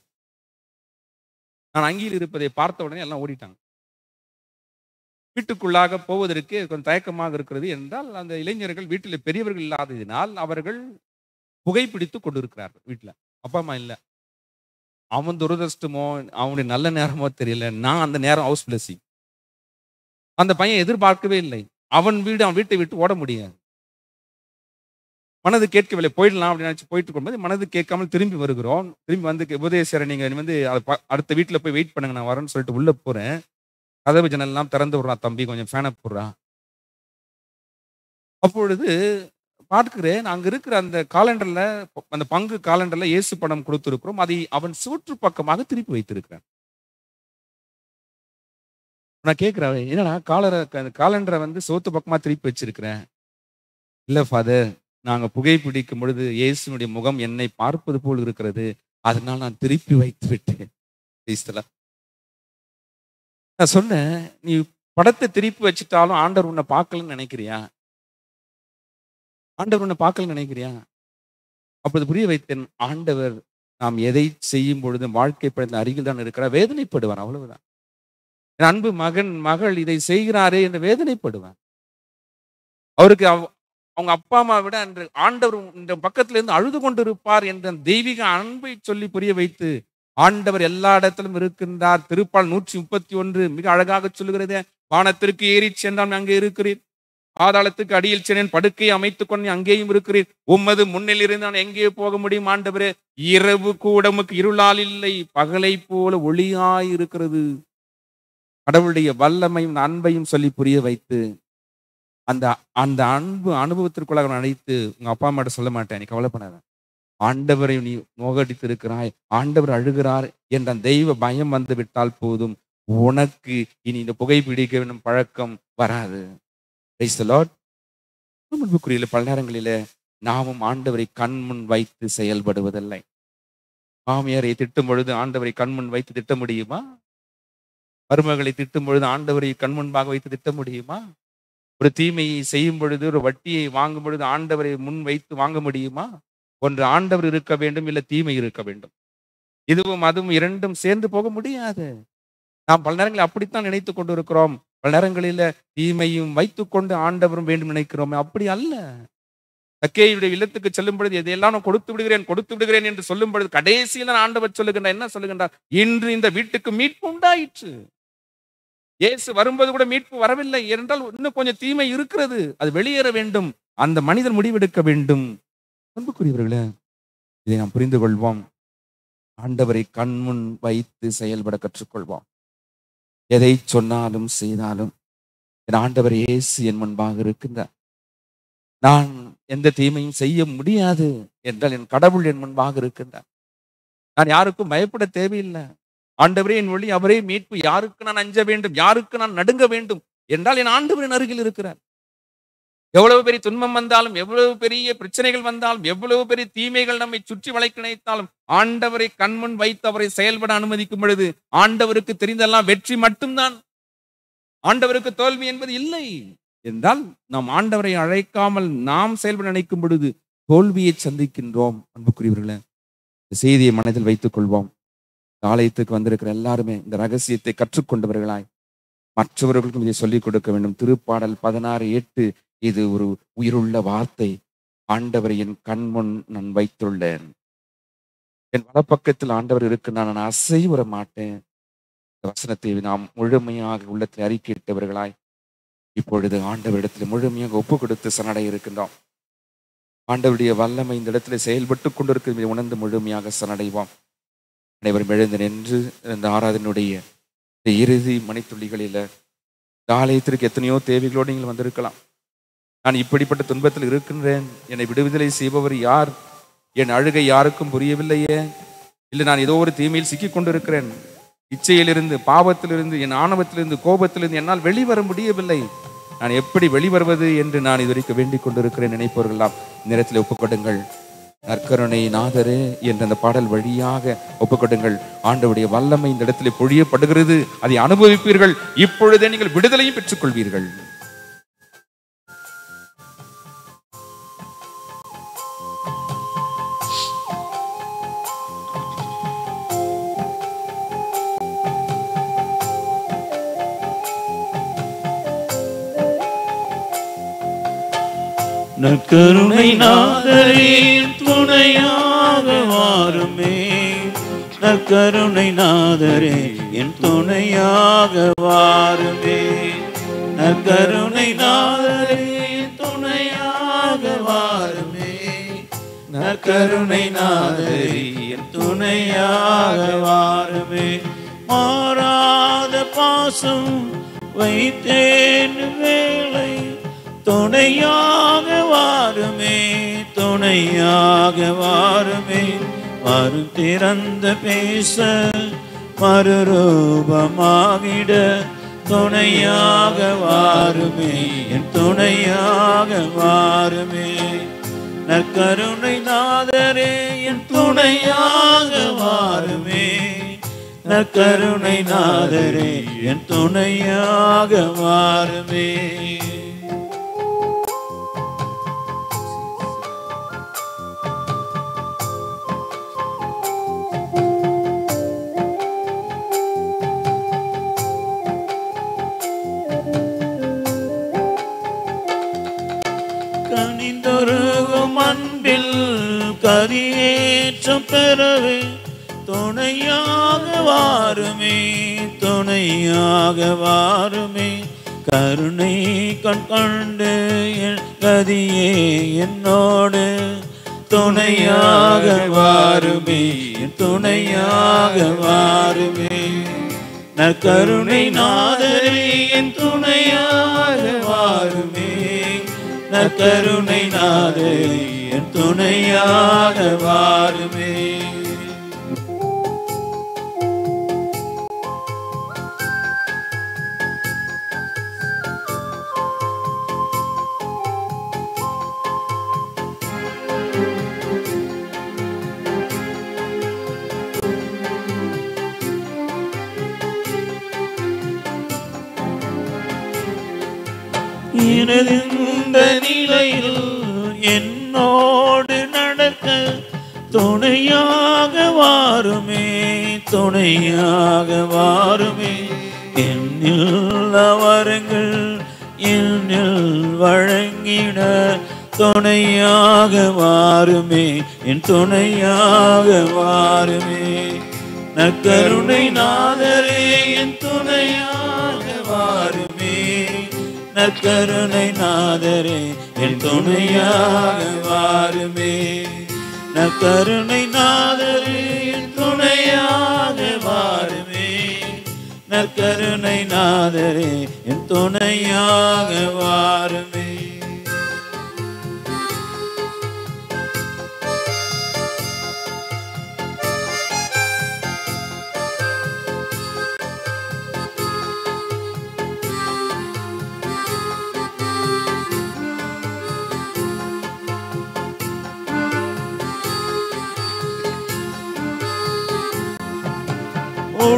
நான் அங்கியில் இருப்பதை பார்த்த உடனே எல்லாம் ஓடிட்டாங்க வீட்டுக்குள்ளாக போவதற்கு கொஞ்சம் தயக்கமாக இருக்கிறது என்றால் அந்த இளைஞர்கள் வீட்டில் பெரியவர்கள் இல்லாததினால் அவர்கள் புகைப்பிடித்து கொண்டிருக்கிறார்கள் வீட்டில் அப்பா அம்மா இல்லை அவன் துரதிருஷ்டமோ அவனுடைய நல்ல நேரமோ தெரியல நான் அந்த நேரம் ஹவுஸ் பிளஸிங் அந்த பையன் எதிர்பார்க்கவே இல்லை அவன் வீடு அவன் வீட்டை விட்டு ஓட முடியாது மனது கேட்கவில்லை போயிடலாம் அப்படின்னு நினைச்சு போயிட்டு இருக்கும்போது மனது கேட்காமல் திரும்பி வருகிறோம் திரும்பி வந்து உபதேசரை நீங்க நீ வந்து அது ப- அடுத்த வீட்டில் போய் வெயிட் பண்ணுங்க நான் வரேன்னு சொல்லிட்டு உள்ள போறேன் கதவு ஜன்னல்லாம் திறந்து விடுறான் தம்பி கொஞ்சம் ஃபேனை போடுறான் அப்பொழுது பார்க்கிறேன் அங்க இருக்கிற அந்த காலண்டர்ல அந்த பங்கு காலண்டர்ல இயேசு படம் கொடுத்திருக்கிறோம் அதை அவன் சுற்று பக்கமாக திருப்பி வைத்திருக்கிறான் நான் கேட்கிறேன் என்னடா காலரை காலண்டரை வந்து சோத்து பக்கமா திருப்பி வச்சிருக்கிறேன் இல்ல ஃபாதர் நாங்க புகைப்பிடிக்கும் பொழுது இயேசுனுடைய முகம் என்னை பார்ப்பது போல் இருக்கிறது அதனால் நான் திருப்பி வைத்து விட்டேன் Praise the Lord. நான் சொன்னேன் நீ படத்தை திருப்பி வச்சுட்டாலும் ஆண்டவர் உன்னை பார்க்கலன்னு நினைக்கிறியா ஆண்டவர் உன்னை பார்க்கலன்னு நினைக்கிறியா அப்பொழுது புரிய வைத்தேன் ஆண்டவர் நாம் எதை செய்யும் பொழுது வாழ்க்கை படத்தில் அருகில் தான் இருக்கிறார் வேதனைப்படுவார் அவ்வளவுதான் என் அன்பு மகன் மகள் இதை செய்கிறாரே என்று வேதனைப்படுவார் அவருக்கு அவ- அவங்க அப்பா அம்மா விட அன்று ஆண்டவர் இந்த பக்கத்துல இருந்து அழுது கொண்டிருப்பார் என்ற தெய்வீக அன்பை சொல்லி புரிய வைத்து ஆண்டவர் எல்லா இடத்திலும் இருக்கின்றார் திருப்பால் நூற்றி முப்பத்தி ஒன்று மிக அழகாக சொல்லுகிறதே வானத்திற்கு ஏறி சென்றான் அங்கே இருக்கிறீர் பாதாளத்துக்கு அடியில் சென்றேன் படுக்கையை அமைத்துக் கொண்டு அங்கேயும் இருக்கிறீர் உம்மது முன்னில் இருந்து நான் எங்கே போக முடியும் ஆண்டவரே இரவு கூட உமக்கு இருளால் இல்லை பகலை போல ஒளியாய் இருக்கிறது கடவுளுடைய வல்லமையும் அன்பையும் சொல்லி புரிய வைத்து அந்த அந்த அன்பு அனுபவத்திற்குள்ளாக நான் அழைத்து உங்க அப்பா அம்மாட்ட சொல்ல மாட்டேன் நீ கவலைப்படாத ஆண்டவரை நீ நோகடித்து இருக்கிறாய் ஆண்டவர் அழுகிறார் என்ற அந்த தெய்வ பயம் வந்து விட்டால் போதும் உனக்கு இனி இந்த புகைப்பிடிக்க வேண்டும் பழக்கம் வராது Praise the Lord. அன்புக்குரியல பல நேரங்களிலே நாமும் ஆண்டவரை கண்முன் வைத்து செயல்படுவதில்லை மாமியாரை திட்டும் பொழுது ஆண்டவரை கண்முன் வைத்து திட்ட முடியுமா மருமகளை திட்டும் பொழுது ஆண்டவரை கண்முன்பாக வைத்து திட்ட முடியுமா ஒரு தீமையை செய்யும் பொழுது ஒரு வட்டியை வாங்கும் பொழுது ஆண்டவரை முன் வைத்து வாங்க முடியுமா ஒன்று ஆண்டவர் இருக்க வேண்டும் இல்லை தீமை இருக்க வேண்டும் இதுவும் அதுவும் இரண்டும் சேர்ந்து போக முடியாது நாம் பல நேரங்களில் அப்படித்தான் நினைத்து கொண்டு இருக்கிறோம் பல நேரங்களில தீமையும் வைத்துக்கொண்டு ஆண்டவரும் வேண்டும் நினைக்கிறோம் அப்படி அல்ல தக்கேயுடைய இல்லத்துக்கு செல்லும் பொழுது எதையெல்லாம் நான் கொடுத்து விடுகிறேன் கொடுத்து விடுகிறேன் என்று சொல்லும் பொழுது கடைசியில் நான் ஆண்டவர் சொல்லுகின்றார் என்ன சொல்லுகின்றார் இன்று இந்த வீட்டுக்கு மீட்பு உண்டாயிற்று இயேசு வரும்போது கூட மீட்பு வரவில்லை என்றால் இன்னும் கொஞ்சம் தீமை இருக்கிறது அது வெளியேற வேண்டும் அந்த மனிதன் முடிவெடுக்க வேண்டும் அன்புக்குரியவர்களே இதை நாம் புரிந்து கொள்வோம் ஆண்டவரை கண்முன் வைத்து செயல்பட கற்றுக்கொள்வோம் எதை சொன்னாலும் செய்தாலும் என் ஆண்டவர் இயேசு என் முன்பாக இருக்கின்றார் நான் எந்த தீமையும் செய்ய முடியாது என்றால் என் கடவுள் என் முன்பாக இருக்கின்றார் நான் யாருக்கும் பயப்பட தேவையில்லை ஆண்டவரே என் ஒளி அவரே மீட்பு யாருக்கு நான் அஞ்ச வேண்டும் யாருக்கு நான் நடுங்க வேண்டும் என்றால் என் ஆண்டவரின் அருகில் இருக்கிறார் எவ்வளவு பெரிய துன்பம் வந்தாலும் எவ்வளவு பெரிய பிரச்சனைகள் வந்தாலும் எவ்வளவு பெரிய தீமைகள் நம்மை சுற்றி வளைக்க நினைத்தாலும் ஆண்டவரை கண்முன் வைத்து அவரை செயல்பட அனுமதிக்கும் பொழுது ஆண்டவருக்கு தெரிந்தெல்லாம் வெற்றி மட்டும்தான் ஆண்டவருக்கு தோல்வி என்பது இல்லை என்றால் நாம் ஆண்டவரை அழைக்காமல் நாம் செயல்பட நினைக்கும் பொழுது தோல்வியை சந்திக்கின்றோம் அன்புக்குரியவர்களே இந்த செய்தியை மனதில் வைத்துக் கொள்வோம் இந்த ஆலயத்துக்கு வந்திருக்கிற எல்லாருமே இந்த ரகசியத்தை கற்றுக்கொண்டவர்களாய் மற்றவர்களுக்கும் இதை சொல்லிக் கொடுக்க வேண்டும் திருப்பாடல் பதினாறு எட்டு இது ஒரு உயிருள்ள வார்த்தை ஆண்டவரை என் கண்முன் நான் வைத்துள்ளேன் என் வலப்பக்கத்தில் ஆண்டவர் இருக்கு நான் அசைவுற மாட்டேன் இந்த வசனத்தை நாம் முழுமையாக உள்ளத்தில் அறிக்கையிட்டவர்களாய் இப்பொழுது ஆண்டவரிடத்தில் முழுமையாக ஒப்பு கொடுத்து சரணடை இருக்கின்றோம் ஆண்டவருடைய வல்லமை இந்த இடத்துல செயல்பட்டு கொண்டிருக்கிறது உணர்ந்து முழுமையாக சரணடைவோம் அனைவரும் எழுந்து நின்று இந்த ஆராதனுடைய இந்த இறுதி மணித்துளிகளில இந்த ஆலயத்திற்கு எத்தனையோ தேவைகளோடு நீங்கள் வந்திருக்கலாம் நான் இப்படிப்பட்ட துன்பத்தில் இருக்கின்றேன் என்னை விடுதலை செய்பவர் யார் என் அழுகை யாருக்கும் புரியவில்லையே இல்லை நான் ஏதோ ஒரு தீமையில் சிக்கிக் கொண்டிருக்கிறேன் இச்சையிலிருந்து பாவத்திலிருந்து என் ஆணவத்திலிருந்து கோபத்திலிருந்து என்னால் வெளிவர முடியவில்லை நான் எப்படி வெளிவருவது என்று நான் இதுவரைக்கும் வேண்டிக் கொண்டிருக்கிறேன் நினைப்பவர்களாம் நேரத்தில் ஒப்புக்கொடுங்கள் நற்கருணை நாதரே என்ற அந்த பாடல் வழியாக ஒப்புக்கொடுங்கள் ஆண்டவுடைய வல்லமை இந்த இடத்திலே பொழியப்படுகிறது அதை அனுபவிப்பீர்கள் இப்பொழுதே நீங்கள் விடுதலையும் பெற்றுக் கொள்வீர்கள் நற்கருணை நாதரே துணையாக வாருமே நற்கருணை நாதரே என் துணையாக வாருமே நற்கருணை நாதரே என் துணையாக வாருமே நற்கருணை நாதரே என் துணையாக வாருமே மாறாத பாசம் வைத்தேன் வேளை துணையாக வாருமே துணையாக வாருமே வரும் திறந்த பேச மறுரூபமாகிட துணையாக வாருமே என் துணையாக வாருமே நற்கருணை நாதரே என் துணையாக வாருமே நற்கருணை நாதரே என் துணையாக வாருமே கனிந்தொருகும் அன்பில் கதியேற்றம் பெறவே துணையாக வாருமே துணையாக வாருமே கருணை கண் கண்டு என் கதியே என்னோடு துணையாக வாருமே என் துணையாக வாருமே நற்கருணை நாதரே என் துணையாக வாருமே நற்கருணை நாதரே என் துணையாக வாருமே எனது இந்த நிலையில் என்னோடு நடக்க துணையாக வாருமே துணையாக வாருமே என்னில் அவர்கள் என்னில் வழங்கிட துணையாக வாருமே என் துணையாக வாருமே நற்கருணை நாதரே என் துணையாக வாருமே நற்கருணை நாதரே என் துணையாக வாருமே நற்கருணை நாதரே என் துணையாக வாருமே நற்கருணை நாதரே என் துணையாக வாருமே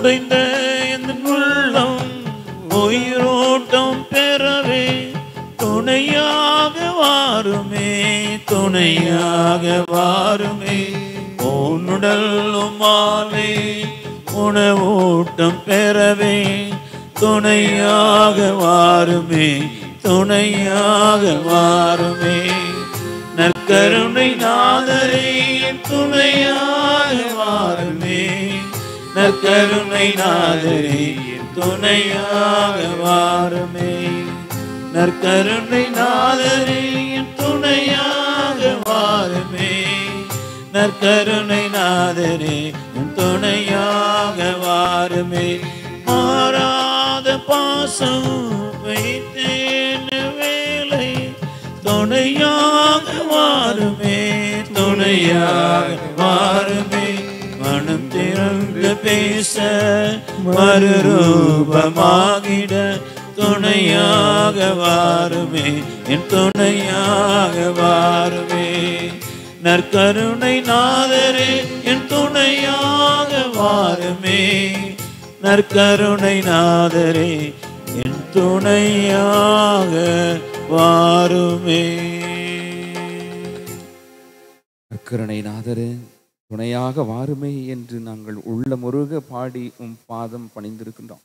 உடைந்த என் உள்ளம் உயிரோட்டம் பெறவே துணையாக வாருமே துணையாக வாருமே உன்னுடலும் மாலே உணவூட்டம் பெறவே துணையாக வாருமே துணையாக வாருமே நற்கருணை நாதரே என் துணையாக வாருமே நற்கருணை நாதரே என் துணையாக வாருமே நற்கருணை நாதரே என் துணையாக வாருமே நற்கருணை நாதரே என் துணையாக வாருமே மாறாத பாசம் வைத்தேன் வேலை துணையாக வாருமே துணையாக வாருமே மனம் திறந்து பேச மறுரூபமாகிட துணையாக வாருமே என் துணையாக வாருமே நற்கருணை நாதரே என் துணையாக வாருமே நற்கருணை நாதரே என் துணையாக வாருமே கருணை நாதரே துணையாக வாருமே என்று நாங்கள் உள்ள முருக பாடி உம் பாதம் பணிந்திருக்கின்றோம்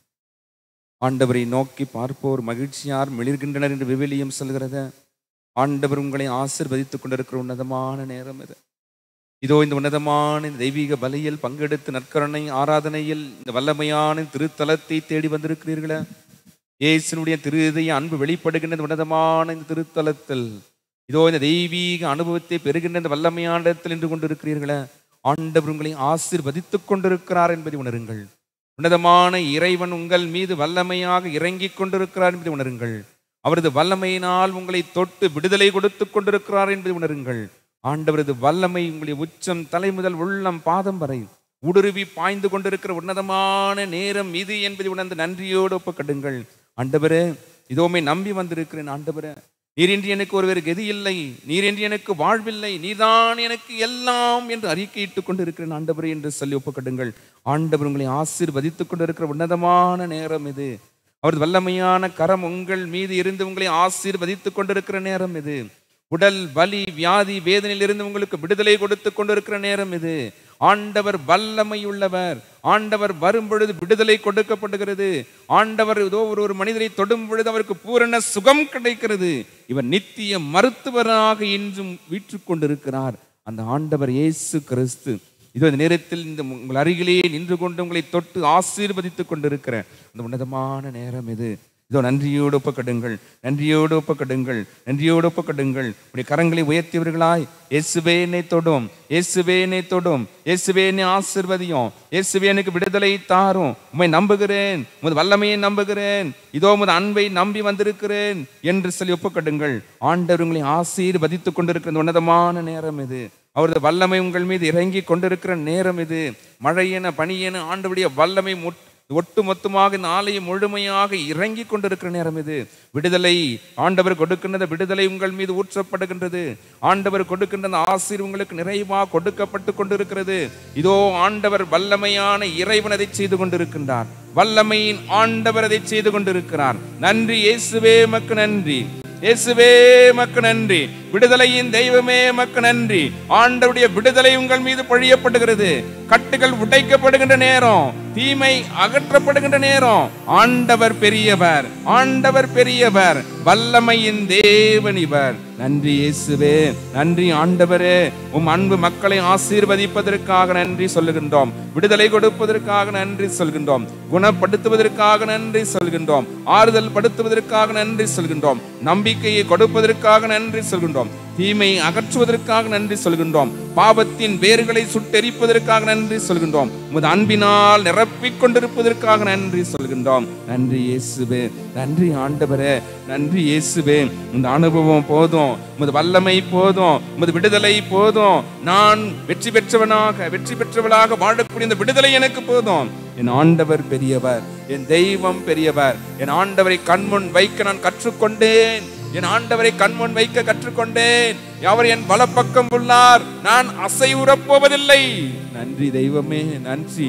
ஆண்டவரை நோக்கி பார்ப்போர் மகிழ்ச்சியார் மிளிர்கின்றனர் என்று விவிலியம் சொல்கிறத ஆண்டவர் உங்களை ஆசிர்வதித்துக் கொண்டிருக்கிற உன்னதமான நேரம் இது இதோ இந்த உன்னதமான இந்த தெய்வீக பலியில் பங்கெடுத்து நற்கருணை ஆராதனையில் இந்த வல்லமையான திருத்தலத்தை தேடி வந்திருக்கிறீர்களே இயேசுனுடைய திரு இதய அன்பு வெளிப்படுகின்ற இந்த உன்னதமான இந்த திருத்தலத்தில் இதோ இந்த தெய்வீக அனுபவத்தை பெறுகின்ற இந்த வல்லமையான இடத்தில் நின்று கொண்டிருக்கிறீர்களே ஆண்டவர் உங்களை ஆசீர்வதித்துக் கொண்டிருக்கிறார் என்பதை உணருங்கள் உன்னதமான இறைவன் உங்கள் மீது வல்லமையாக இறங்கிக் கொண்டிருக்கிறார் என்பதை உணருங்கள் அவரது வல்லமையினால் உங்களை தொட்டு விடுதலை கொடுத்துக் கொண்டிருக்கிறார் என்பதை உணருங்கள் ஆண்டவரது வல்லமை உங்களுடைய உச்சம் தலை முதல் உள்ளம் பாதம் வரை ஊடுருவி பாய்ந்து கொண்டிருக்கிற உன்னதமான நேரம் இது என்பதை உணர்ந்து நன்றியோடு ஒப்புக்கட்டுங்கள் ஆண்டவரே இதோமே நம்பி வந்திருக்கிறேன் ஆண்டவரே நீரின்றி எனக்கு ஒருவர் கதி இல்லை நீரின்றி எனக்கு வாழ்வில்லை நீதான் எனக்கு எல்லாம் என்று அறிக்கையிட்டுக் கொண்டிருக்கிறேன் ஆண்டவரே என்று சொல்லி ஒப்புக்கட்டுங்கள் ஆண்டவர் உங்களை ஆசீர்வதித்துக் கொண்டிருக்கிற உன்னதமான நேரம் இது அவரது வல்லமையான கரம் உங்கள் மீது இருந்து உங்களை ஆசீர்வதித்துக் கொண்டிருக்கிற நேரம் இது உடல் வலி வியாதி வேதனையிலிருந்து உங்களுக்கு விடுதலை கொடுத்து கொண்டிருக்கிற நேரம் இது ஆண்டவர் வல்லமை உள்ளவர் ஆண்டவர் வரும் பொழுது விடுதலை கொடுக்கப்படுகிறது ஆண்டவர் ஏதோ ஒரு ஒரு மனிதரை தொடும் பொழுது அவருக்கு பூரண சுகம் கிடைக்கிறது இவர் நித்திய மருத்துவராக இன்றும் வீற்றுக் கொண்டிருக்கிறார் அந்த ஆண்டவர் இயேசு கிறிஸ்து இதோ இந்த நேரத்தில் இந்த உங்கள் அருகிலேயே நின்று கொண்டு உங்களை தொட்டு ஆசீர்வதித்துக் கொண்டிருக்கிற அந்த உன்னதமான நேரம் இது இதோ நன்றியோடு ஒப்பக்கடுங்கள் நன்றியோடு ஒப்பக்கடுங்கள் நன்றியோடு ஒப்பக்கடுங்கள் உடைய கரங்களை உயர்த்தியவர்களாய் இயேசுவே என்னை தொடும் இயேசுவே என்னை தொடும் இயேசுவே என்னை ஆசிர்வதியும் இயேசுவே எனக்கு விடுதலை தாரும் உம்மை நம்புகிறேன் உமது வல்லமையை நம்புகிறேன் இதோ உமது அன்பை நம்பி வந்திருக்கிறேன் என்று சொல்லி ஒப்புக்கட்டுங்கள் ஆண்டவர் உங்களை ஆசீர்வதித்துக் கொண்டிருக்கிற இந்த உன்னதமான நேரம் இது அவரது வல்லமை உங்கள் மீது இறங்கி கொண்டிருக்கிற நேரம் இது மழையென பனியென ஆண்டவருடைய வல்லமை முட் ஒட்டு மொத்தமாக இந்த ஆலயம் முழுமையாக இறங்கி கொண்டிருக்கிற நேரம் இது விடுதலை ஆண்டவர் கொடுக்கின்ற விடுதலை உங்கள் மீது ஊற்றப்படுகின்றது ஆண்டவர் கொடுக்கின்ற அந்த ஆசீர் உங்களுக்கு நிறைவாக கொடுக்கப்பட்டு கொண்டிருக்கிறது இதோ ஆண்டவர் வல்லமையான இறைவன் அதை செய்து கொண்டிருக்கின்றார் வல்லமையின் ஆண்டவர் அதை செய்து கொண்டிருக்கிறார் நன்றி இயேசுவே மக்கு நன்றி இயேசுவே மக்கு நன்றி விடுதலையின் தெய்வமே மக்கு நன்றி ஆண்டவருடைய விடுதலை உங்கள் மீது பொழியப்படுகிறது கட்டுகள் உடைக்கப்படுகின்ற நேரம் தீமை அகற்றப்படுகின்ற நேரம் ஆண்டவர் பெரியவர் ஆண்டவர் பெரியவர் வல்லமையின் தேவன் இவர் நன்றி இயேசுவே நன்றி ஆண்டவரே உம் அன்பு மக்களை ஆசீர்வதிப்பதற்காக நன்றி சொல்லுகின்றோம் விடுதலை கொடுப்பதற்காக நன்றி சொல்கின்றோம் குணப்படுத்துவதற்காக நன்றி சொல்கின்றோம் ஆறுதல் படுத்துவதற்காக நன்றி சொல்கின்றோம் நம்பிக்கையை கொடுப்பதற்காக நன்றி சொல்கின்றோம் தீமை அகற்றுவதற்காக நன்றி சொல்கின்றோம் பாவத்தின் வேர்களை சுட்டெரிப்பதற்காக நன்றி சொல்கின்றோம் உமது அன்பினால் நிரப்பிக் கொண்டிருப்பதற்காக நன்றி சொல்கின்றோம் நன்றி இயேசுவே நன்றி ஆண்டவரே நன்றி இயேசுவே இந்த அனுபவம் போதும் உமது வல்லமை போதும் உமது விடுதலை போதும் நான் வெற்றி பெற்றவனாக வெற்றி பெற்றவளாக வாழக்கூடிய இந்த விடுதலை எனக்கு போதும் என் ஆண்டவர் பெரியவர் என் தெய்வம் பெரியவர் என் ஆண்டவரை கண்முன் வைக்க நான் கற்றுக்கொண்டேன் என் ஆண்டவரை கண்முன் வைக்க கற்றுக்கொண்டேன் அவர் என் வலப்பக்கம் உள்ளார் நான் அசைவுறப் போவதில்லை நன்றி தெய்வமே நன்றி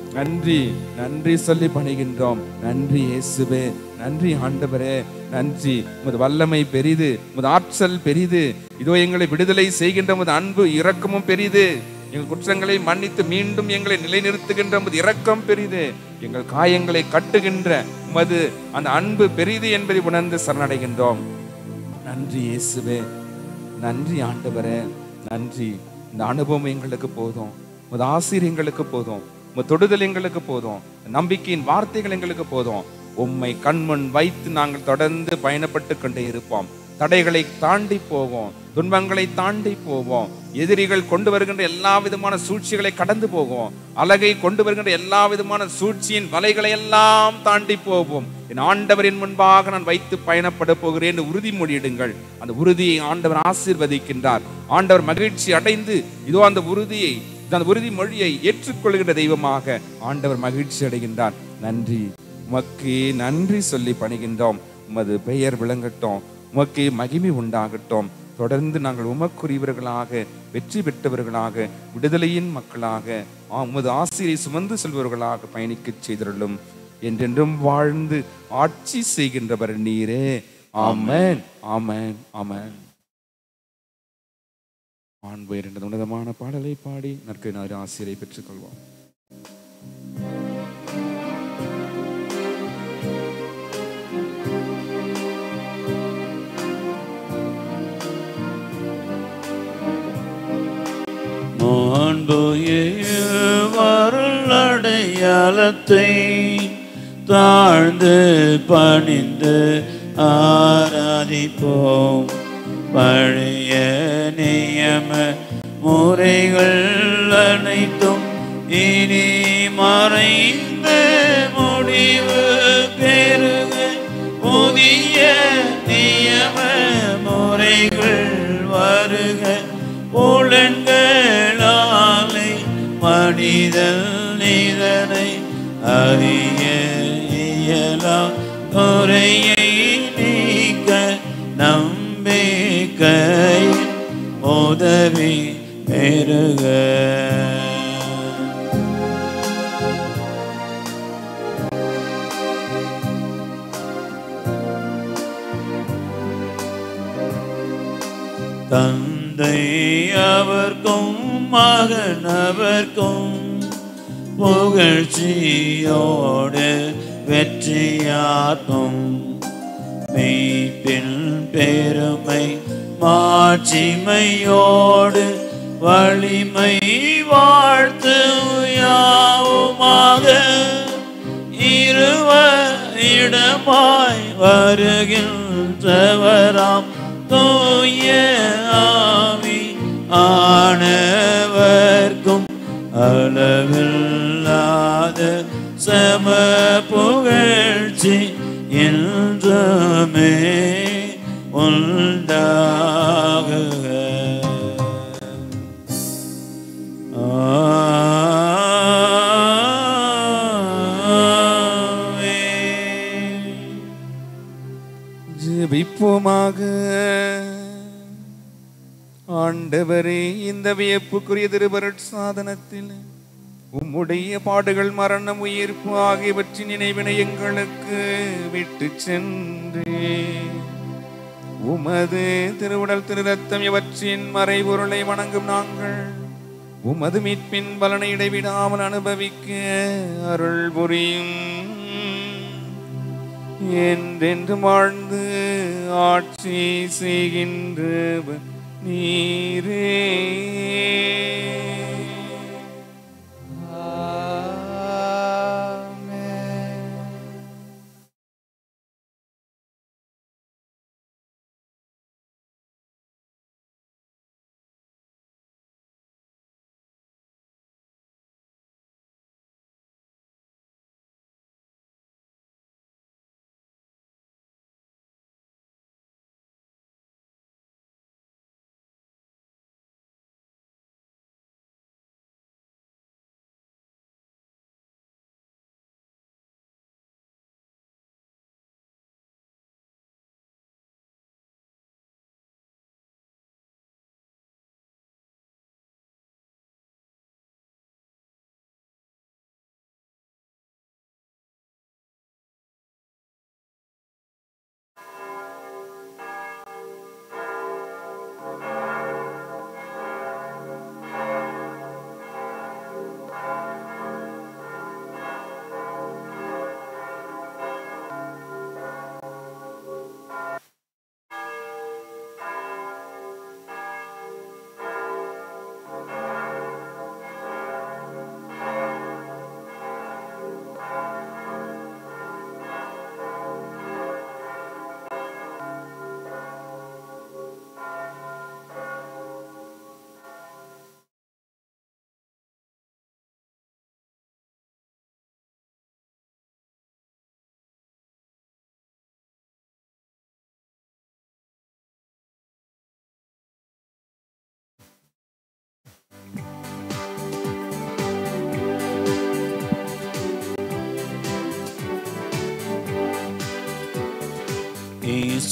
நன்றி நன்றி சொல்லி பணிகின்றோம் நன்றி இயேசுவே நன்றி ஆண்டவரே நன்றி உமது வல்லமை பெரிது உமது ஆற்றல் பெரிது இதோ எங்களை விடுதலை செய்கின்ற உமது அன்பு இரக்கமும் பெரிது எங்கள் குற்றங்களை மன்னித்து மீண்டும் எங்களை நிலைநிறுத்துகின்ற உமது இரக்கம் பெரிது எங்கள் காயங்களை கட்டுகின்ற உமது அந்த அன்பு பெரிது என்பதை உணர்ந்து சரணடைகின்றோம் நன்றி இயேசுவே நன்றி ஆண்டவரே நன்றி இந்த அனுபவம் எங்களுக்கு போதும் உமது ஆசிரியர் எங்களுக்கு போதும் உமது தொடுதல் எங்களுக்கு போதும் நம்பிக்கையின் வார்த்தைகள் எங்களுக்கு போதும் உம்மை கண்முன் வைத்து நாங்கள் தொடர்ந்து பயணப்பட்டு கொண்டே இருப்போம் தடைகளை தாண்டி போவோம் துன்பங்களை தாண்டி போவோம் எதிரிகள் கொண்டு வருகின்ற எல்லா விதமான சூழ்ச்சிகளை கடந்து போவோம் அழகை கொண்டு வருகின்ற எல்லா விதமான சூழ்ச்சியின் வலைகளை எல்லாம் தாண்டி போவோம் என் ஆண்டவரின் முன்பாக நான் வைத்து பயணப்பட போகிறேன் என்று உறுதிமொழியிடுங்கள் அந்த உறுதியை ஆண்டவர் ஆசீர்வதிக்கின்றார் ஆண்டவர் மகிழ்ச்சி அடைந்து இதோ அந்த உறுதியை அந்த உறுதிமொழியை ஏற்றுக்கொள்கின்ற தெய்வமாக ஆண்டவர் மகிழ்ச்சி அடைகின்றார் நன்றி உமக்கு நன்றி சொல்லி பணிகின்றோம் உமது பெயர் விளங்கட்டும் உமக்கு மகிமை உண்டாகட்டும் தொடர்ந்து நாங்கள் உமக்குரியவர்களாக வெற்றி பெற்றவர்களாக விடுதலையின் மக்களாக ஆ, உமது ஆசிரியை சுமந்து செல்பவர்களாக பயணிக்கச் செய்தருளும் என்றென்றும் வாழ்ந்து ஆட்சி செய்கின்றவர் நீரே ஆமென் ஆமென் ஆமென் ஆண்பயர் என்ற உன்னதமான பாடலை பாடி நற்கை நாறு ஆசிரியரை பெற்றுக்கொள்வோம் அடையாளத்தை தாழ்ந்து பணிந்து ஆராதிப்போம் பழைய நியம முறைகள் அனைத்தும் இனி மறைந்து முடிவு பெருக புதிய நியம முறைகள் வருக புலன்களாலை மனிதன் இதனை அறிய இயலா குறையை நீக்க நம்பிக்கை உதவி பெருக தந்தை அவர்க்கும் மகன் அவர்க்கும் புகழ்ச்சியோடு வெற்றியாக்கும் மெய்ப்பின் பெருமை மாட்சிமையோடு வலிமை வாழ்த்து யாவுமாக இருவ இடமாய் வருகின்றவராம் தூய ஆவி ஆனவர்க்கும் அளவில்லாத சம புகழ்ச்சி என்றுமே உண்டாகுக ஆமென். ஜெபிப்போமாக ஆண்டவரே இந்த வியப்புக்குரிய திருபரட் சாதனத்தில் உம்முடைய பாடுகள் மரணம் உயிர்ப்பு ஆகியவற்றின் நினைவினை எங்களுக்கு விட்டு சென்றே உமது திருவுடல் திரு ரத்தம் இவற்றின் மறைபொருளை வணங்கும் நாங்கள் உமது மீட்பின் பலனை இடைவிடாமல் அனுபவிக்க அருள் புரியும் என்றென்று வாழ்ந்து ஆட்சி செய்கின்றவர் நீரே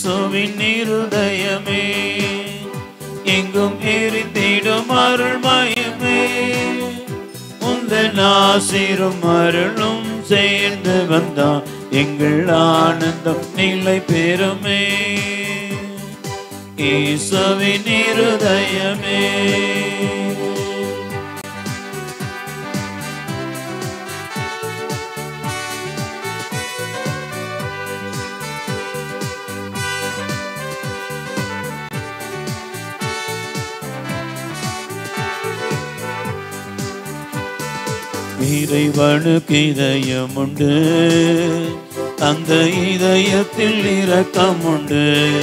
இயேசுவின் இருதயமே எங்கும் எரிந்திடும் அருள்மயமே உந்தன் ஆசிரும் அருளும் சேர்ந்து வந்தா எங்கள் ஆனந்தம் நிலை பெறுமே இயேசுவின் இருதயமே இறைவனுக்கு இதயம் உண்டு அந்த இதயத்தில் இரக்கம் உண்டு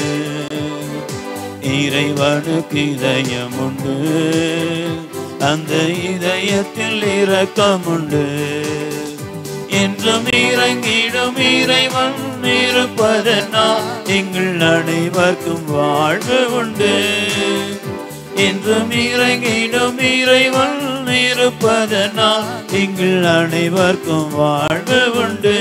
இறைவனுக்கு இதயம் உண்டு அந்த இதயத்தில் இரக்கம் உண்டு என்றும் இறங்கிடும் இறைவன் இருப்பதனால் எங்கள் அனைவருக்கும் வாழ்வு உண்டு என்றும் இறங்கிடும் இறைவன் இருப்பதனால் எங்கள் அனைவருக்கும் வாழ்வு உண்டு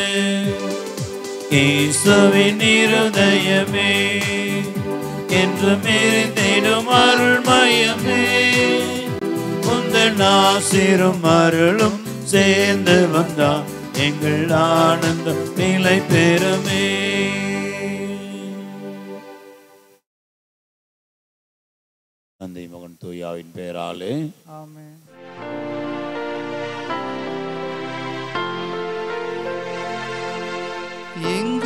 இயேசுவின் இருதயமே என்றும் இருந்திடும் அருள்மயமே உந்தன் ஆசிரும் அருளும் சேர்ந்து வந்தா எங்கள் ஆனந்தம் நிலை பெறுமே தந்தை மகன் தூயாவின் பெயராலே ஆமென் எங்கள்